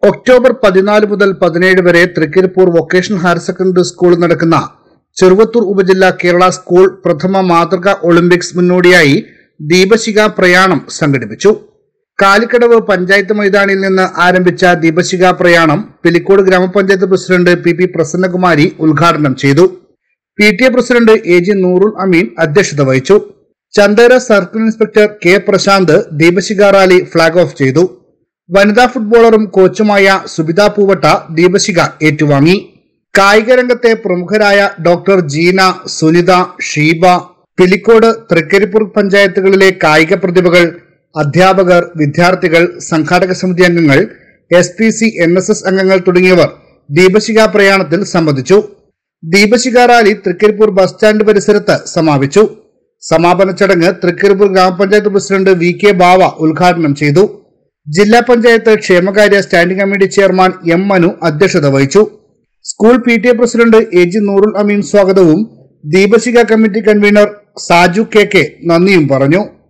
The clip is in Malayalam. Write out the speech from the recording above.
ഒക്ടോബർ പതിനാല് മുതൽ പതിനേഴ് വരെ തൃക്കരിപ്പൂർ വൊക്കേഷണൽ ഹയർ സെക്കൻഡറി സ്കൂളിൽ നടക്കുന്ന ചെറുവത്തൂർ ഉപജില്ല കേരള സ്കൂൾ പ്രഥമ മാതൃക ഒളിമ്പിക്സ് മുന്നോടിയായി ദീപശിഖ പ്രയാണം സംഘടിപ്പിച്ചു കാലിക്കടവ് പഞ്ചായത്ത് മൈതാനിയിൽ നിന്ന് ആരംഭിച്ച ദീപശിഖ പ്രയാണം പിലിക്കോട് ഗ്രാമപഞ്ചായത്ത് പ്രസിഡന്റ് പി പി പ്രസന്നകുമാരി ഉദ്ഘാടനം ചെയ്തു P T A president A G Noorul Ameen അധ്യക്ഷത വഹിച്ചു Chandera circle inspector K Prasanth ദീപശിഖ റാലി ഫ്ളാഗ് ഓഫ് ചെയ്തു വനിതാ ഫുട്ബോളറും കോച്ചുമായ സുബിത പൂവട്ട ദീപശിഖ ഏറ്റുവാങ്ങി കായിക രംഗത്തെ പ്രമുഖരായ ഡോക്ടർ ജീന സുനിത ഷീബ പിലിക്കോട് തൃക്കരിപ്പൂർ പഞ്ചായത്തുകളിലെ കായിക പ്രതിഭകൾ അധ്യാപകർ വിദ്യാർത്ഥികൾ സംഘാടക സമിതി അംഗങ്ങൾ S P C N S S അംഗങ്ങൾ തുടങ്ങിയവർ ദീപശിഖ പ്രയാണത്തിൽ സംബന്ധിച്ചു ദീപശിഖ റാലി തൃക്കരിപ്പൂർ ബസ് സ്റ്റാൻഡ് പരിസരത്ത് സമാപിച്ചു സമാപന ചടങ്ങ് തൃക്കരിപ്പൂർ ഗ്രാമപഞ്ചായത്ത് പ്രസിഡന്റ് വി കെ ബാവ ഉദ്ഘാടനം ചെയ്തു ജില്ലാ പഞ്ചായത്ത് ക്ഷേമകാര്യ standing committee chairman M Manu അധ്യക്ഷത വഹിച്ചു school P T A president A G Noorul Ameen സ്വാഗതവും ദീപശിഖ committee convener Saju K K നന്ദിയും പറഞ്ഞു